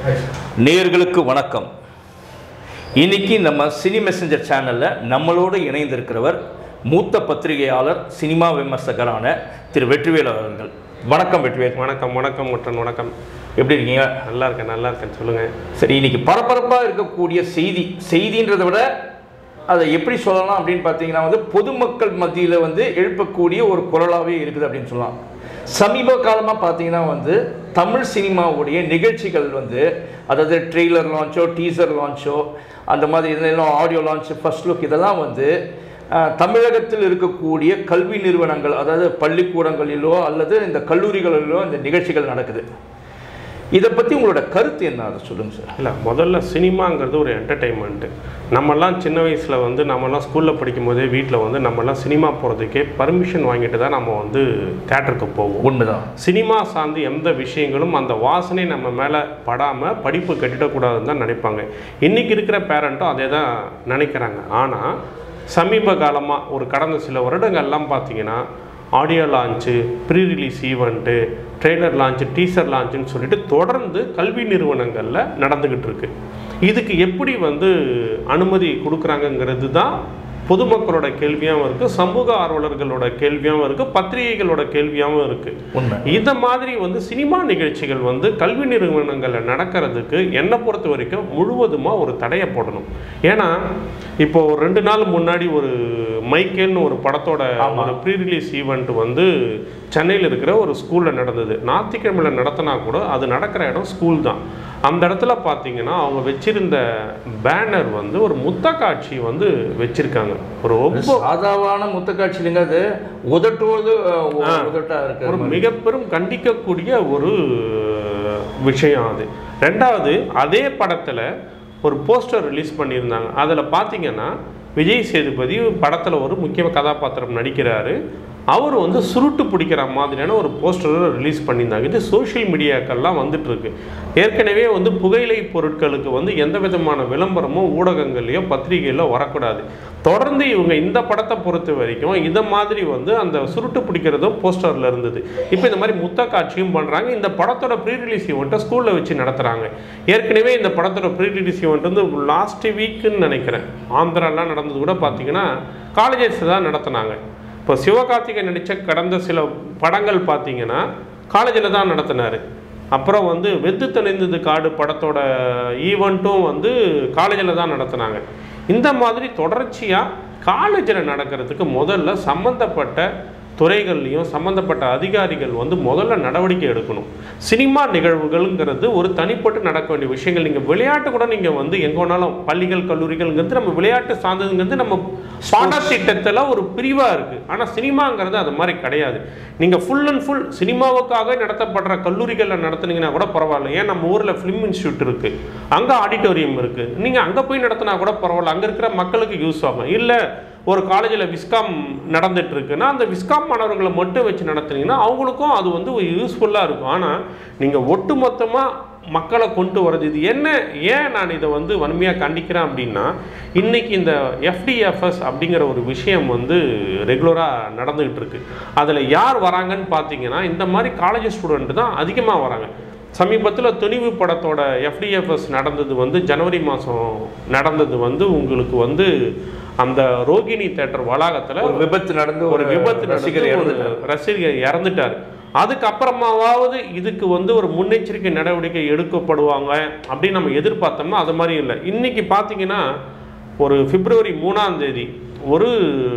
நேயர்களுக்கு வணக்கம் இன்னைக்கு நம்ம சினி மெசஞ்சர் சேனலில் நம்மளோடு இணைந்திருக்கிறவர் மூத்த பத்திரிகையாளர் சினிமா விமர்சகரான திரு வெற்றிவேல் அவர்கள் வணக்கம் வெற்றிவேல் வணக்கம் வணக்கம் முட்டன் வணக்கம் எப்படி இருக்கீங்க நல்லா இருக்கேன் நல்லா இருக்கேன் சொல்லுங்க சரி இன்னைக்கு பரபரப்பாக இருக்கக்கூடிய செய்தி செய்தின்றதை விட அதை எப்படி சொல்லலாம் அப்படின்னு பார்த்தீங்கன்னா வந்து பொதுமக்கள் மத்தியில் வந்து எழுப்பக்கூடிய ஒரு குரலாகவே இருக்குது அப்படின்னு சொல்லலாம் சமீப காலமாக பார்த்தீங்கன்னா வந்து தமிழ் சினிமாவுடைய நிகழ்ச்சிகள் வந்து அதாவது ட்ரெய்லர் லான்ச்சோ டீசர் லான்ச்சோ அந்த மாதிரி இதெல்லாம் ஆடியோ லான்ச் ஃபர்ஸ்ட் லுக் இதெல்லாம் வந்து அஹ், தமிழகத்தில் இருக்கக்கூடிய கல்வி நிறுவனங்கள் அதாவது பள்ளிக்கூடங்களிலோ அல்லது இந்த கல்லூரிகளிலோ இந்த நிகழ்ச்சிகள் நடக்குது இதை பற்றி உங்களோட கருத்து என்ன அதை சொல்லுங்கள் சார் இல்லை முதல்ல சினிமாங்கிறது ஒரு என்டர்டெயின்மெண்ட்டு நம்மெல்லாம் சின்ன வயசில் வந்து நம்மலாம் ஸ்கூலில் படிக்கும் போதே வீட்டில் வந்து நம்மலாம் சினிமா போகிறதுக்கே பர்மிஷன் வாங்கிட்டு தான் நம்ம வந்து தேட்டருக்கு போவோம் உண்மைதான் சினிமா சார்ந்து எந்த விஷயங்களும் அந்த வாசனை நம்ம மேலே படாமல் படிப்பு கட்டிடக்கூடாதுன்னு தான் நினைப்பாங்க இன்றைக்கி இருக்கிற பேரண்ட்டும் அதே தான் நினைக்கிறாங்க ஆனால் சமீப காலமாக ஒரு கடந்த சில வருடங்கள்லாம் பார்த்தீங்கன்னா audio launch pre release event trailer launch teaser லான்ச்சுன்னு சொல்லிட்டு தொடர்ந்து கல்வி நிறுவனங்களில் நடந்துக்கிட்டு இருக்கு இதுக்கு எப்படி வந்து அனுமதி கொடுக்குறாங்கங்கிறது தான் பொதுமக்களோட கேள்வியாகவும் இருக்குது சமூக ஆர்வலர்களோட கேள்வியாகவும் இருக்குது பத்திரிகைகளோட கேள்வியாகவும் இருக்குது உண்மை இந்த மாதிரி வந்து சினிமா நிகழ்ச்சிகள் வந்து கல்வி நிறுவனங்களில் நடக்கிறதுக்கு என்னை பொறுத்த வரைக்கும் முழுவதுமாக ஒரு தடையை போடணும் ஏன்னா இப்போ ஒரு ரெண்டு நாள் முன்னாடி ஒரு மைக்கேல்னு ஒரு படத்தோட ஆமா. ஒரு ப்ரீ ரிலீஸ் ஈவெண்ட் வந்து சென்னையில் இருக்கிற ஒரு ஸ்கூலில் நடந்தது ஞாயிற்றுக்கிழமையில் நடத்தினா கூட அது நடக்கிற இடம் ஸ்கூல் தான் அந்த இடத்துல பார்த்தீங்கன்னா அவங்க வச்சிருந்த பேனர் வந்து ஒரு முத்த காட்சி வந்து வச்சிருக்காங்க ஒரு ரொம்ப சாதாவான முத்தக்காட்சியிலுங்க அது உதட்டுவது அஹ், உ- ஆ. உதட்டா இருக்கு ஒரு மிக பெரும் கண்டிக்கக்கூடிய ஒரு விஷயம் அது ரெண்டாவது அதே படத்தில் ஒரு போஸ்டர் ரிலீஸ் பண்ணியிருந்தாங்க அதில் பார்த்தீங்கன்னா விஜய் சேதுபதி படத்தில் ஒரு முக்கிய கதாபாத்திரம் நடிக்கிறாரு அவர் வந்து சுருட்டு பிடிக்கிற மாதிரியான ஒரு போஸ்டரை ரிலீஸ் பண்ணியிருந்தாங்க இது சோஷியல் மீடியாக்கள்லாம் வந்துட்டு இருக்கு ஏற்கனவே வந்து புகையிலை பொருட்களுக்கு வந்து எந்த விதமான விளம்பரமும் ஊடகங்கள்லையோ பத்திரிகையிலோ வரக்கூடாது தொடர்ந்து இவங்க இந்த படத்தை பொறுத்த வரைக்கும் இதை மாதிரி வந்து அந்த சுருட்டு பிடிக்கிறதும் போஸ்டரில் இருந்தது இப்போ இந்த மாதிரி முத்த காட்சியும் பண்ணுறாங்க இந்த படத்தோட ப்ரீ ரிலீஸ் ஈவெண்ட்டை ஸ்கூலில் வச்சு நடத்துகிறாங்க ஏற்கனவே இந்த படத்தோட ப்ரீ ரிலீஸ் ஈவெண்ட் வந்து லாஸ்ட் வீக்குன்னு நினைக்கிறேன் ஆந்திராலாம் நடந்தது கூட பார்த்தீங்கன்னா காலேஜஸ் தான் நடத்துனாங்க இப்போ சிவகார்த்திகேயன் நடித்த கடந்த சில படங்கள் பார்த்தீங்கன்னா காலேஜில் தான் நடத்தினார் அப்புறம் வந்து வெத்து தணிந்தது காடு படத்தோட ஈவெண்ட்டும் வந்து காலேஜில் தான் நடத்துனாங்க இந்த மாதிரி தொடர்ச்சியாக காலேஜில் நடக்கிறதுக்கு முதல்ல சம்மந்தப்பட்ட துறைகள்லையும் சம்மந்தப்பட்ட அதிகாரிகள் வந்து முதல்ல நடவடிக்கை எடுக்கணும் சினிமா நிகழ்வுகள்ங்கிறது ஒரு தனிப்பட்டு நடக்க வேண்டிய விஷயங்கள் நீங்கள் விளையாட்டு கூட நீங்கள் வந்து எங்கே வேணாலும் பள்ளிகள் கல்லூரிகள்ங்கிறது நம்ம விளையாட்டு சார்ந்ததுங்கிறது நம்ம பாடத்திட்டத்தில் ஒரு பிரிவாக இருக்குது ஆனால் சினிமாங்கிறது அது மாதிரி கிடையாது நீங்கள் ஃபுல் அண்ட் ஃபுல் சினிமாவுக்காக நடத்தப்படுற கல்லூரிகளில் நடத்துனீங்கன்னா கூட பரவாயில்ல ஏன் நம்ம ஊரில் ஃபிலிம் இன்ஸ்டியூட் இருக்குது அங்கே ஆடிட்டோரியம் இருக்குது நீங்கள் அங்கே போய் நடத்தினா கூட பரவாயில்ல அங்கே இருக்கிற மக்களுக்கு யூஸ் ஆகும் இல்லை ஒரு காலேஜில் விஸ்காம் நடந்துட்டு இருக்குன்னா அந்த விஸ்காம் மாணவர்களை மட்டும் வச்சு நடத்துனீங்கன்னா அவங்களுக்கும் அது வந்து ஒரு யூஸ்ஃபுல்லாக இருக்கும் ஆனால் நீங்கள் ஒட்டு மொத்தமாக மக்களை கொண்டு வர்றது இது என்ன ஏன் நான் இதை வந்து வன்மையாக கண்டிக்கிறேன் அப்படின்னா இன்னைக்கு இந்த எஃப்டிஎஃப்எஸ் அப்படிங்கிற ஒரு விஷயம் வந்து ரெகுலராக நடந்துகிட்டு இருக்கு அதில் யார் வராங்கன்னு பார்த்தீங்கன்னா இந்த மாதிரி காலேஜ் ஸ்டூடெண்ட் தான் அதிகமாக வராங்க சமீபத்தில் துணிவு படத்தோட எஃப்டிஎஃப்எஸ் நடந்தது வந்து ஜனவரி மாதம் நடந்தது வந்து உங்களுக்கு வந்து அந்த ரோகிணி தேட்டர் வளாகத்தில் ஒரு விபத்து நடந்து ஒரு விபத்து ரசிகர் நடந்து ஒரு இறந்துட்டார் ரசிகர் இறந்துட்டார் அதுக்கப்புறமாவது இதுக்கு வந்து ஒரு முன்னெச்சரிக்கை நடவடிக்கை எடுக்கப்படுவாங்க அப்படின்னு நம்ம எதிர்பார்த்தோம்னா அது மாதிரி இல்லை இன்னைக்கு பார்த்தீங்கன்னா ஒரு பிப்ரவரி மூணாம் தேதி ஒரு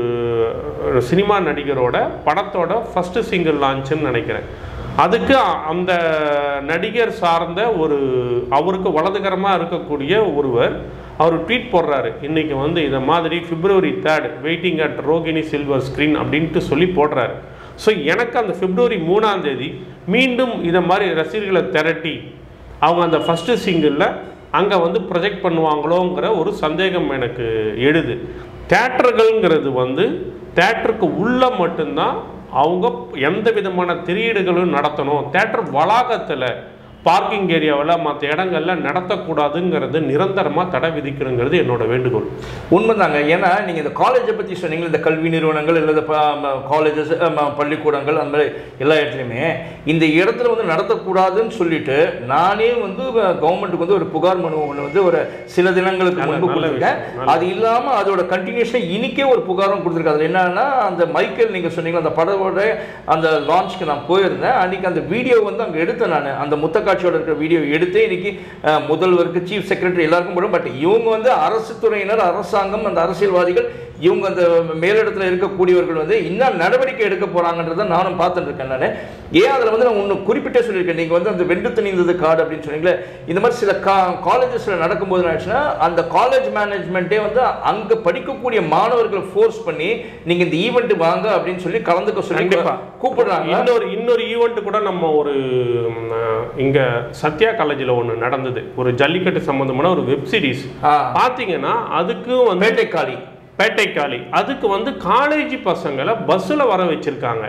சினிமா நடிகரோட படத்தோட ஃபர்ஸ்ட் சிங்கிள் லான்ச்சுன்னு நினைக்கிறேன் அதுக்கு அ- அந்த நடிகர் சார்ந்த ஒரு அவருக்கு வலதுகரமாக இருக்கக்கூடிய ஒருவர் அவர் ட்வீட் போடுறாரு இன்னைக்கு வந்து இதை மாதிரி February third waiting at Rohini silver screen அப்படின்ட்டு சொல்லி போடுறாரு ஸோ எனக்கு அந்த பிப்ரவரி மூணாம் தேதி மீண்டும் இதை மாதிரி ரசிகர்களை திரட்டி அவங்க அந்த ஃபஸ்ட்டு சிங்கிளில் அங்கே வந்து ப்ரொஜெக்ட் பண்ணுவாங்களோங்கிற ஒரு சந்தேகம் எனக்கு எழுது தேட்டர்கள்ங்கிறது வந்து தேட்டருக்கு உள்ளே மட்டும்தான் அவங்க எந்த விதமான திரையீடுகளும் நடத்தணும் தேட்டர் வளாகத்தில் பார்க்கிங் ஏரியாவில் மற்ற இடங்கள்ல நடத்தக்கூடாதுங்கிறது நிரந்தரமாக தடை விதிக்கணுங்கிறது என்னோட வேண்டுகோள் உண்மைதாங்க ஏன்னா நீங்கள் இந்த காலேஜை பற்றி சொன்னீங்க இந்த கல்வி நிறுவனங்கள் இல்லை காலேஜஸ் பள்ளிக்கூடங்கள் அந்த மாதிரி எல்லா இடத்துலையுமே இந்த இடத்துல வந்து நடத்தக்கூடாதுன்னு சொல்லிட்டு நானே வந்து கவர்மெண்ட்டுக்கு வந்து ஒரு புகார் மனு ஒன்று வந்து ஒரு சில தினங்களுக்கு நல்ல- முன்பு நல்ல கொடுத்துருக்கேன் விஷயம், நல்ல அது இல்லாமல் அதோட கண்டினியூஷன் இன்னிக்கே ஒரு புகாரும் கொடுத்துருக்காங்க அதில் என்னன்னா அந்த மைக்கேல் நீங்கள் சொன்னீங்க அந்த படத்தோட அந்த லான்ச்க்கு நான் போயிருந்தேன் அன்னைக்கு அந்த வீடியோ வந்து அங்கே எடுத்தேன் நான் அந்த முத்தக்காட்சியோட இருக்கிற வீடியோ எடுத்து இன்னைக்கு அஹ், முதல்வருக்கு சீஃப் செக்ரட்டரி எல்லாருக்கும் போடும் பட் இவங்க வந்து அரசு துறையினர் அரசாங்கம் அந்த அரசியல்வாதிகள் இவங்க அந்த மேலிடத்துல இருக்கக்கூடியவர்கள் வந்து என்ன நடவடிக்கை எடுக்க போறாங்கன்றதை நானும் பார்த்துட்டு இருக்கேன் நான் ஏன் அதில் வந்து நான் ஒன்று குறிப்பிட்டே சொல்லியிருக்கேன் நீங்கள் வந்து அந்த வெண்டு தணிந்தது கார்டு அப்படின்னு சொன்னீங்களே இந்த மாதிரி சில கா காலேஜஸில் நடக்கும்போது என்ன ஆச்சுன்னா அந்த காலேஜ் மேனேஜ்மெண்ட்டே வந்து அங்கே படிக்கக்கூடிய மாணவர்களை ஃபோர்ஸ் பண்ணி நீங்கள் இந்த ஈவெண்ட் வாங்க அப்படின்னு சொல்லி கலந்துக்க சொல்லி கண்டிப்பா. கூப்பிடுறாங்க இன்னொரு இன்னொரு ஈவெண்ட் கூட நம்ம ஒரு ம், இங்க சத்யா காலேஜில் ஒன்று நடந்தது ஒரு ஜல்லிக்கட்டு சம்பந்தமான ஒரு வெப் சீரிஸ் ஆ, பார்த்தீங்கன்னா அதுக்கும் வந்து வேட்டைக்காளி பேட்டைக்காளி அதுக்கு வந்து காலேஜ் பசங்களை பஸ்ஸில் வர வச்சிருக்காங்க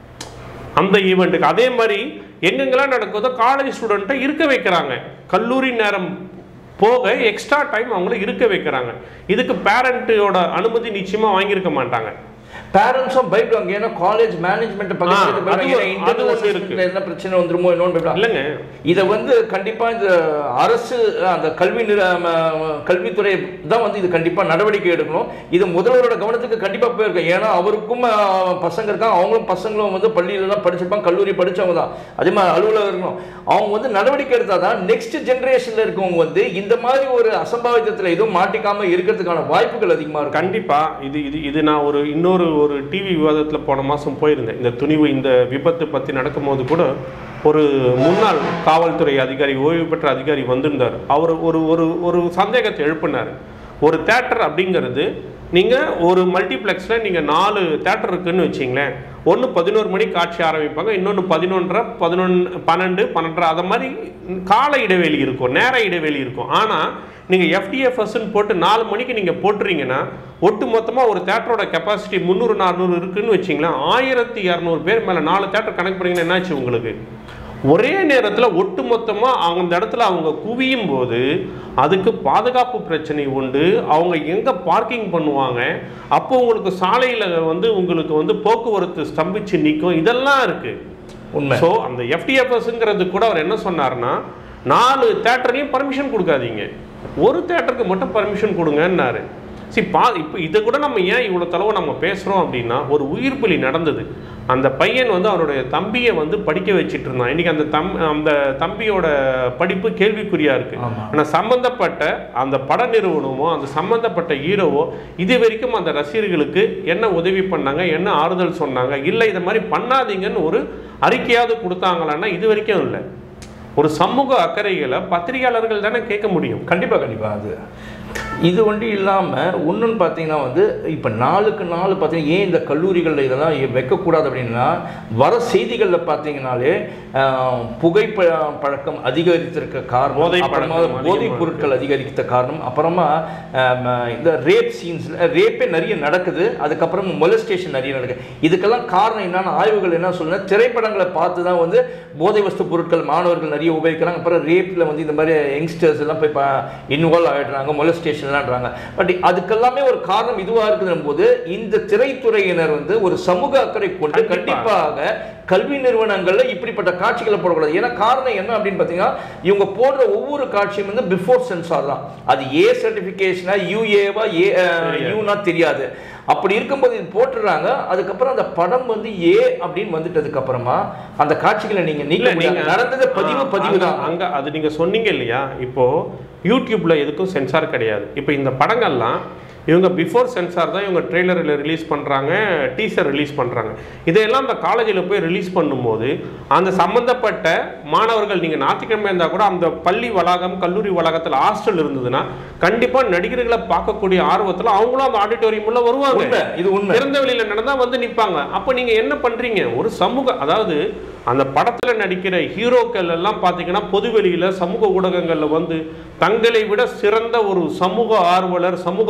அந்த ஈவெண்ட்டுக்கு அதே மாதிரி எங்கெங்கெல்லாம் நடக்குதோ காலேஜ் ஸ்டூடெண்ட்டை இருக்க வைக்கிறாங்க கல்லூரி நேரம் போக எக்ஸ்ட்ரா டைம் அவங்கள இருக்க வைக்கிறாங்க இதுக்கு பேரண்ட்டோட அனுமதி நிச்சயமா வாங்கியிருக்க மாட்டாங்க பேரண்ட்ஸும் பயப்படுவாங்க ஏன்னா காலேஜ் மேனேஜ்மெண்ட் ஆ, அது ஒரு- அது பக்கத்தில் ஒண்ணு இருக்கு. என்ன பிரச்சனை வந்துருமோ என்னன்னு பயப்படுவாங்க இல்லைங்க இதை வந்து கண்டிப்பா இந்த அரசு அந்த கல்வி நிற ம, கல்வித்துறை தான் வந்து இது கண்டிப்பா நடவடிக்கை எடுக்கணும் இது முதல்வரோட கவனத்துக்கு கண்டிப்பா போயிருக்கும் ஏன்னா அவருக்கும் ஆ, பசங்க இருக்காங்க அவங்களும் பசங்களும் வந்து பள்ளியில தான் படிச்சிருப்பாங்க கல்லூரி படிச்சவங்க தான் அதே மாதிரி அலுவலகம் இருக்கணும் அவங்க வந்து நடவடிக்கை எடுத்தாதான் நெக்ஸ்ட் ஜெனரேஷன்ல இருக்கவங்க வந்து இந்த மாதிரி ஒரு அசம்பாவிதத்துல எதுவும் மாட்டிக்காம இருக்கிறதுக்கான வாய்ப்புகள் அதிகமா இருக்கும் கண்டிப்பா இது இது இது நான் ஒரு இன்னொரு ஒரு டிவி விவாதத்துல போன மாசம் போயிருந்தேன் இந்த துணிவு இந்த விபத்து பத்தி நடக்கும்போது கூட ஒரு முன்னாள் காவல்துறை அதிகாரி ஓய்வு பெற்ற அதிகாரி வந்திருந்தார் அவர் ஒரு ஒரு ஒரு சந்தேகத்தை எழுப்பினார் ஒரு தேட்டர் அப்படிங்கிறது நீங்கள் ஒரு மல்டிப்ளெக்ஸில் நீங்கள் நாலு தேட்டர் இருக்குன்னு வச்சிங்களேன் ஒன்று பதினோரு மணிக்கு காட்சி ஆரம்பிப்பாங்க இன்னொன்று பதினொன்றரை பதினொன்று பன்னெண்டு பன்னெண்டரை அதை மாதிரி கால இடைவெளி இருக்கும் நேர இடைவெளி இருக்கும் ஆனால் நீங்கள் எஃப்டிஎஃப்எஸ்ன்னு போட்டு நாலு மணிக்கு நீங்கள் போட்டுறீங்கன்னா ஒட்டு மொத்தமாக ஒரு தேட்டரோட கெப்பாசிட்டி முந்நூறு நானூறு இருக்குன்னு வச்சிங்களேன் ஆயிரத்தி இரநூறு பேர் மேலே நாலு தேட்டர் கணக்கு பண்ணீங்கன்னா என்னாச்சு உங்களுக்கு ஒரே நேரத்தில் ஒட்டுமொத்தமாக அந்த இடத்துல அவங்க குவியும் போது அதுக்கு பாதுகாப்பு பிரச்சனை உண்டு அவங்க எங்கே பார்க்கிங் பண்ணுவாங்க அப்போ உங்களுக்கு சாலையில் வந்து உங்களுக்கு வந்து போக்குவரத்து ஸ்தம்பிச்சு நிற்கும் இதெல்லாம் இருக்குது உண்மை ஸோ அந்த எஃப்டிஎஃப்எஸ்ங்கிறது கூட அவர் என்ன சொன்னார்னா நாலு தேட்டர்லையும் பர்மிஷன் கொடுக்காதீங்க ஒரு தேட்டருக்கு மட்டும் பர்மிஷன் கொடுங்கன்னாரு சரி பா இப்போ இதை கூட நம்ம ஏன் இவ்வளோ தளவு நம்ம பேசுகிறோம் அப்படின்னா ஒரு உயிர் பலி நடந்தது அந்த பையன் வந்து அவருடைய தம்பியை வந்து படிக்க வச்சிட்டு இருந்தான் இன்னைக்கு அந்த தம் அந்த தம்பியோட படிப்பு கேள்விக்குறியா இருக்கு ஆமா. ஆனால் சம்பந்தப்பட்ட அந்த பட நிறுவனமோ அந்த சம்பந்தப்பட்ட ஹீரோவோ இது வரைக்கும் அந்த ரசிகர்களுக்கு என்ன உதவி பண்ணாங்க என்ன ஆறுதல் சொன்னாங்க இல்லை இதை மாதிரி பண்ணாதீங்கன்னு ஒரு அறிக்கையாவது கொடுத்தாங்களான்னா இது வரைக்கும் இல்லை ஒரு சமூக அக்கறைகளை பத்திரிகையாளர்கள் தானே கேட்க முடியும் கண்டிப்பாக கண்டிப்பாக அது இது ஒண்டி இல்லாமல் இன்னொன்று பார்த்தீங்கன்னா வந்து இப்போ நாளுக்கு நாள் பார்த்தீங்கன்னா ஏன் இந்த கல்லூரிகளில் இதெல்லாம் ஏன் வைக்கக்கூடாது அப்படின்னா வர செய்திகளில் பார்த்தீங்கன்னாலே ஆஹ், புகை ப- பழக்கம் அதிகரித்திருக்க காரணம் போதை அப்புறமா பழக்கம் போதைப் அதிகமா பொருட்கள் அதிகரித்த காரணம் அப்புறமா ஆம், இந்த ரேப் சீன்ஸ் ரேப்பே நிறைய நடக்குது அதுக்கப்புறம் மொலஸ்டேஷன் நிறைய நடக்குது இதுக்கெல்லாம் காரணம் என்னன்னு ஆய்வுகள் என்ன சொல்லுங்க திரைப்படங்களை பார்த்து தான் வந்து போதை வஸ்து பொருட்கள் மாணவர்கள் நிறைய உபயோகிக்கிறாங்க அப்புறம் ரேப்பில் வந்து இந்த மாதிரி யங்ஸ்டர்ஸ் எல்லாம் போய் இன்வால்வ் ஆகிடுறாங்க மொலஸ்டேஷன்லான்றாங்க பட் அதுக்கெல்லாமே ஒரு காரணம் இதுவாக இருக்குதுன்ற போது இந்த திரைத்துறையினர் வந்து ஒரு சமூக அக்கறை கொண்டு கண்டிப்பா. கண்டிப்பாக கல்வி நிறுவனங்கள்ல இப்படிப்பட்ட காட்சிகளை போடக்கூடாது ஏன்னா காரணம் என்ன அப்படின்னு பார்த்தீங்கன்னா இவங்க போடுற ஒவ்வொரு காட்சியும் வந்து பிஃபோர் சென்சார் தான் அது ஏ சர்டிஃபிகேஷனா யூஏவா ஏ யூனா தெரியாது அப்படி இருக்கும்போது இது போட்டுடுறாங்க அதுக்கப்புறம் அந்த படம் வந்து ஏ அப்படின்னு வந்துட்டதுக்கு அப்புறமா அந்த காட்சிகளை நீங்க இல்ல நீங்க நீங்க நடந்தது பதிவு ஆ, பதிவு அங்க- தான் அங்க அது நீங்க சொன்னீங்க இல்லையா இப்போ யூடியூப்ல எதுக்கும் சென்சார் கிடையாது இப்போ இந்த படங்கள்லாம் இவங்க பிஃபோர் சென்சார் தான் இவங்க ட்ரெய்லரில் ரிலீஸ் பண்ணுறாங்க டீசர் ரிலீஸ் பண்ணுறாங்க இதையெல்லாம் அந்த காலேஜில் போய் ரிலீஸ் பண்ணும்போது அந்த சம்மந்தப்பட்ட மாணவர்கள் நீங்கள் ஞாயிற்றுக்கிழமை இருந்தால் கூட அந்த பள்ளி வளாகம் கல்லூரி வளாகத்தில் ஹாஸ்டல் இருந்ததுன்னா கண்டிப்பாக நடிகர்களை பார்க்கக்கூடிய ஆர்வத்தில் அவங்களும் அந்த ஆடிட்டோரியம் உள்ள வருவாங்க உண்மை இது உண்மை திறந்த வெளியில நடந்தா வந்து நிப்பாங்க அப்ப நீங்க என்ன பண்றீங்க ஒரு சமூக அதாவது அந்த படத்துல நடிக்கிற ஹீரோக்கள் எல்லாம் பாத்தீங்கன்னா பொதுவெளியில சமூக ஊடகங்கள்ல வந்து தங்களை விட சிறந்த ஒரு சமூக ஆர்வலர் சமூக பொறுப்புள்ள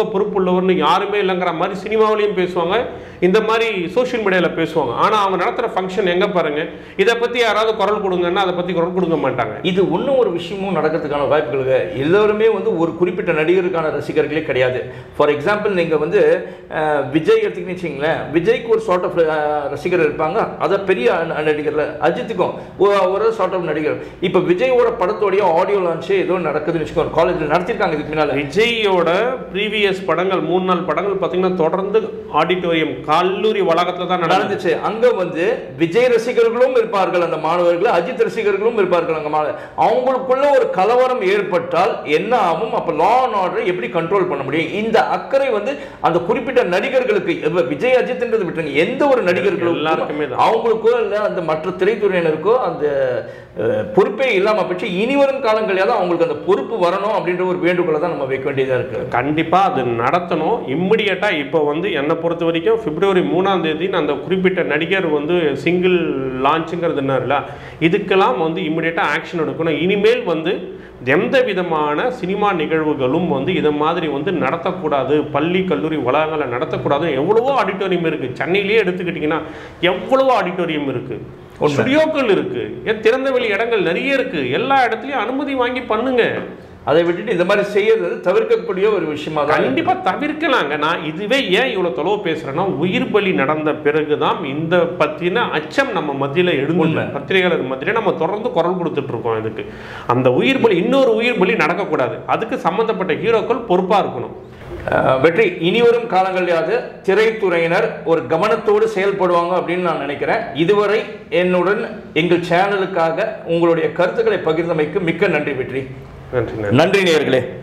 உள்ளவர்னு யாருமே இல்லைங்கிற மாதிரி சினிமாவிலையும் பேசுவாங்க இந்த மாதிரி சோஷியல் மீடியாவில் பேசுவாங்க ஆனால் அவங்க நடத்துகிற ஃபங்க்ஷன் எங்கே பாருங்க இதை பற்றி யாராவது குரல் கொடுங்கன்னா அதை பற்றி குரல் கொடுக்க மாட்டாங்க இது இன்னும் ஒரு விஷயமும் நடக்கிறதுக்கான வாய்ப்புகள் இருக்கு. எல்லோருமே வந்து ஒரு குறிப்பிட்ட நடிகருக்கான ரசிகர்களே கிடையாது ஃபார் எக்ஸாம்பிள் நீங்கள் வந்து அஹ், விஜய் எடுத்துக்கின்னு வச்சிங்களேன் விஜய்க்கு ஒரு சார்ட் ஆஃப் ரசிகர் இருப்பாங்க அதை பெரிய ந- நடிகர்ல அஜித்துக்கும் ஒ- ஒரு சார்ட் ஆஃப் நடிகர் இப்போ விஜயோட படத்தோடைய ஆடியோ லான்ச்சு ஏதோ நடக்குதுன்னு வச்சுக்கோங்க காலேஜில் நடத்திருக்காங்க இதுக்கு முன்னால விஜயோட ப்ரீவியஸ் படங்கள் மூணு நாள் படங்கள் பார்த்தீங்கன்னா தொடர்ந்து ஆடிட்டோரியம் கல்லூரி வளாகத்தில் தான் நடந்துச்சு நடந்துச்சு அங்க வந்து விஜய் ரசிகர்களும் இருப்பார்கள் அந்த மாணவர்கள் அஜித் ரசிகர்களும் இருப்பார்கள் அங்க மாணவர் அவங்களுக்குள்ள ஒரு கலவரம் ஏற்பட்டால் என்ன ஆகும் அப்ப லா அண்ட் ஆர்டரை எப்படி கண்ட்ரோல் பண்ண முடியும் இந்த அக்கறை வந்து அந்த குறிப்பிட்ட நடிகர்களுக்கு இப்ப விஜய் அஜித்ன்றது விட்டுருங்க எந்த ஒரு நடிகர்களுக்கும் எல்லாருக்குமே தான். அவங்களுக்கோ இல்ல அந்த மற்ற திரைத்துறையினருக்கோ அந்த அஹ், பொறுப்பே இல்லாம போச்சு இனி வரும் காலங்களில் அவங்களுக்கு அந்த பொறுப்பு வரணும் அப்படின்ற ஒரு வேண்டுகோளை தான் நம்ம வைக்க வேண்டியதா இருக்கு கண்டிப்பாக அது நடத்தணும் இம்மிடியட்டாக இப்போ வந்து என்னை பொறுத்த வரைக்கும் பிப்ரவரி மூணாம் தேதி அந்த குறிப்பிட்ட நடிகர் வந்து சிங்கிள் லான்ச்சுங்கிறதுனால இதுக்கெல்லாம் வந்து இம்மிடியட்டாக ஆக்ஷன் எடுக்கணும் இனிமேல் வந்து எந்த விதமான சினிமா நிகழ்வுகளும் வந்து இதை மாதிரி வந்து நடத்தக்கூடாது பள்ளி கல்லூரி வளாகங்களை நடத்தக்கூடாது எவ்வளவோ ஆடிட்டோரியம் இருக்குது சென்னையிலேயே எடுத்துக்கிட்டிங்கன்னா எவ்வளவோ ஆடிட்டோரியம் இருக்குது உண்மை. ஸ்டுடியோக்கள் இருக்குது ஏன் திறந்த வெளி இடங்கள் நிறைய இருக்குது எல்லா இடத்துலையும் அனுமதி வாங்கி பண்ணுங்க அதை விட்டுட்டு இந்த மாதிரி செய்யறது தவிர்க்கக்கூடிய ஒரு விஷயமா தான் இருக்கு. கண்டிப்பா தவிர்க்கலாங்க நான் இதுவே ஏன் இவ்வளவு தொலைவு பேசுறேன்னா உயிர் பலி நடந்த பிறகுதான் இந்த பத்தின அச்சம் நம்ம மத்தியில எழுந்து உண்மை. பத்திரிகையாளர் மத்தியில நம்ம தொடர்ந்து குரல் கொடுத்துட்டு இருக்கோம் இதுக்கு அந்த உயிர் பலி இன்னொரு உயிர் பலி நடக்கக்கூடாது அதுக்கு சம்பந்தப்பட்ட ஹீரோக்கள் பொறுப்பா இருக்கணும் அஹ் வெற்றி இனி வரும் காலங்களிலாவது திரைத்துறையினர் ஒரு கவனத்தோடு செயல்படுவாங்க அப்படின்னு நான் நினைக்கிறேன் இதுவரை என்னுடன் எங்கள் சேனலுக்காக உங்களுடைய கருத்துக்களை பகிர்ந்தமைக்கு மிக்க நன்றி வெற்றி நன்றி நன்றி நன்றி நேயர்களே